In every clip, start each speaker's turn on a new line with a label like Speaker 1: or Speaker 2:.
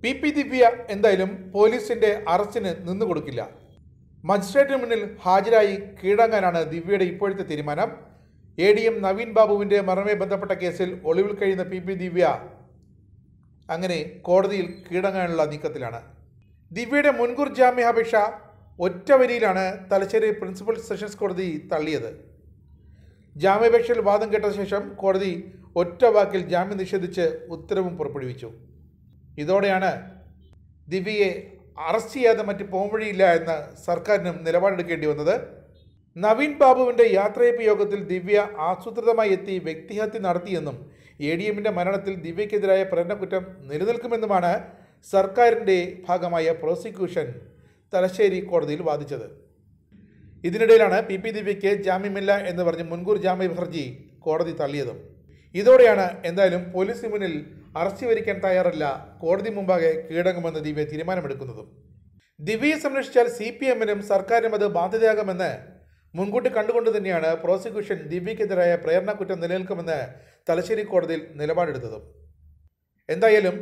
Speaker 1: P P ദിവ്യ എന്തായാലും പോലീസിന്റെ അറസ്റ്റിന് നിന്നു കൊടുക്കില്ല മജിസ്ട്രേറ്റിന് മുന്നിൽ ഹാജരായി കീഴടങ്ങാനാണ് ദിവ്യയുടെ ഇപ്പോഴത്തെ തീരുമാനം എ ഡി എം നവീൻ ബാബുവിന്റെ മരണവുമായി ബന്ധപ്പെട്ട കേസിൽ ഒളിവിൽ കഴിയുന്ന പി പി ദിവ്യ അങ്ങനെ കോടതിയിൽ കീഴടങ്ങാനുള്ള നീക്കത്തിലാണ് ദിവ്യയുടെ മുൻകൂർ ജാമ്യാപേക്ഷ ഒറ്റ വരിയിലാണ് തലശ്ശേരി പ്രിൻസിപ്പൽ സെഷൻസ് കോടതി തള്ളിയത് ജാമ്യാപേക്ഷയിൽ വാദം കേട്ട ശേഷം കോടതി ഒറ്റ വാക്കിൽ ജാമ്യം നിഷേധിച്ച് ഉത്തരവും പുറപ്പെടുവിച്ചു ഇതോടെയാണ് ദിവ്യയെ അറസ്റ്റ് ചെയ്യാതെ മറ്റ് പോംവഴിയില്ല എന്ന് സർക്കാരിനും നിലപാടെടുക്കേണ്ടി വന്നത് നവീൻ ബാബുവിന്റെ യാത്രയപ്പ് യോഗത്തിൽ ദിവ്യ ആസൂത്രിതമായി എത്തി വ്യക്തിഹത്യ നടത്തിയെന്നും എ ഡി എമ്മിന്റെ മരണത്തിൽ ദിവ്യക്കെതിരായ പ്രേരണക്കുറ്റം നിലനിൽക്കുമെന്നുമാണ് സർക്കാരിന്റെ ഭാഗമായ പ്രോസിക്യൂഷൻ തലശ്ശേരി കോടതിയിൽ വാദിച്ചത് ഇതിനിടയിലാണ് പി പി ദിവ്യയ്ക്ക് ജാമ്യമില്ല എന്ന് പറഞ്ഞ് മുൻകൂർ ജാമ്യ ഹർജി കോടതി തള്ളിയതും ഇതോടെയാണ് എന്തായാലും പോലീസിന് മുന്നിൽ അറസ്റ്റ് വരിക്കാൻ തയ്യാറല്ല കോടതി മുമ്പാകെ കീഴടങ്ങുമെന്ന് ദിവ്യ തീരുമാനമെടുക്കുന്നതും ദിവ്യയെ സംരക്ഷിച്ചാൽ സി പി എമ്മിനും സർക്കാരിനും അത് ബാധ്യതയാകുമെന്ന് മുൻകൂട്ടി കണ്ടുകൊണ്ട് തന്നെയാണ് പ്രോസിക്യൂഷൻ ദിവ്യക്കെതിരായ പ്രേരണക്കുറ്റം നിലനിൽക്കുമെന്ന് തലശ്ശേരി കോടതിയിൽ നിലപാടെടുത്തതും എന്തായാലും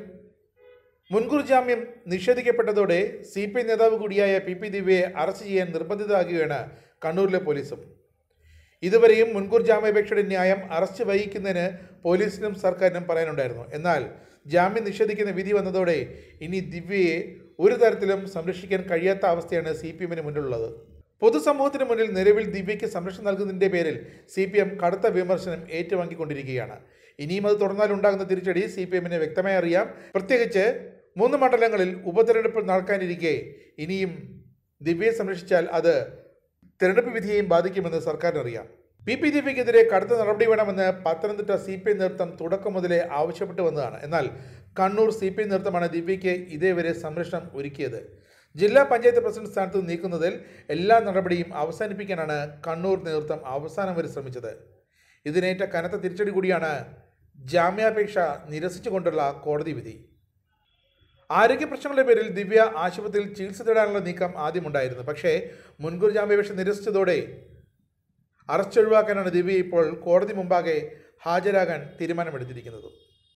Speaker 1: മുൻകൂർ ജാമ്യം നിഷേധിക്കപ്പെട്ടതോടെ സി പി ഐ നേതാവ് കൂടിയായ പി പി ദിവ്യയെ അറസ്റ്റ് ചെയ്യാൻ നിർബന്ധിതരാകുകയാണ് കണ്ണൂരിലെ പോലീസും ഇതുവരെയും മുൻകൂർ ജാമ്യാപേക്ഷയുടെ ന്യായം അറസ്റ്റ് വഹിക്കുന്നതിന് പോലീസിനും സർക്കാരിനും പറയാനുണ്ടായിരുന്നു എന്നാൽ ജാമ്യം നിഷേധിക്കുന്ന വിധി വന്നതോടെ ഇനി ദിവ്യയെ ഒരു തരത്തിലും സംരക്ഷിക്കാൻ കഴിയാത്ത അവസ്ഥയാണ് സി പി എമ്മിന് മുന്നിലുള്ളത് പൊതുസമൂഹത്തിന് മുന്നിൽ നിലവിൽ ദിവ്യയ്ക്ക് സംരക്ഷണം നൽകുന്നതിൻ്റെ പേരിൽ സി പി എം കടുത്ത വിമർശനം ഏറ്റുവാങ്ങിക്കൊണ്ടിരിക്കുകയാണ് ഇനിയും അത് തുടർന്നാൽ ഉണ്ടാകുന്ന തിരിച്ചടി സി പി എമ്മിന് വ്യക്തമായി അറിയാം പ്രത്യേകിച്ച് മൂന്ന് മണ്ഡലങ്ങളിൽ ഉപതെരഞ്ഞെടുപ്പ് നടക്കാനിരിക്കെ ഇനിയും ദിവ്യയെ സംരക്ഷിച്ചാൽ അത് തെരഞ്ഞെടുപ്പ് വിധിയെയും ബാധിക്കുമെന്ന് സർക്കാരിനറിയാം പി പി ദിവ്യക്കെതിരെ കടുത്ത നടപടി വേണമെന്ന് പത്തനംതിട്ട സി പി ഐ നേതൃത്വം തുടക്കം മുതലേ ആവശ്യപ്പെട്ടു വന്നതാണ് എന്നാൽ കണ്ണൂർ സി പി ഐ നേതൃത്വമാണ് ദിവ്യയ്ക്ക് ഇതേവരെ സംരക്ഷണം ഒരുക്കിയത് ജില്ലാ പഞ്ചായത്ത് പ്രസിഡന്റ് സ്ഥാനത്ത് നീക്കുന്നതിൽ എല്ലാ നടപടിയും അവസാനിപ്പിക്കാനാണ് കണ്ണൂർ നേതൃത്വം അവസാനം വരെ ശ്രമിച്ചത് ഇതിനേറ്റ കനത്ത തിരിച്ചടി കൂടിയാണ് ജാമ്യാപേക്ഷ നിരസിച്ചുകൊണ്ടുള്ള കോടതി വിധി ആരോഗ്യ പ്രശ്നങ്ങളുടെ പേരിൽ ദിവ്യ ആശുപത്രിയിൽ ചികിത്സ തേടാനുള്ള നീക്കം ആദ്യമുണ്ടായിരുന്നു പക്ഷേ മുൻകൂർ ജാമ്യാപേക്ഷ നിരസിച്ചതോടെ അറസ്റ്റ് ഒഴിവാക്കാനാണ് ദിവ്യ ഇപ്പോൾ കോടതി മുമ്പാകെ ഹാജരാകാൻ തീരുമാനമെടുത്തിരിക്കുന്നത്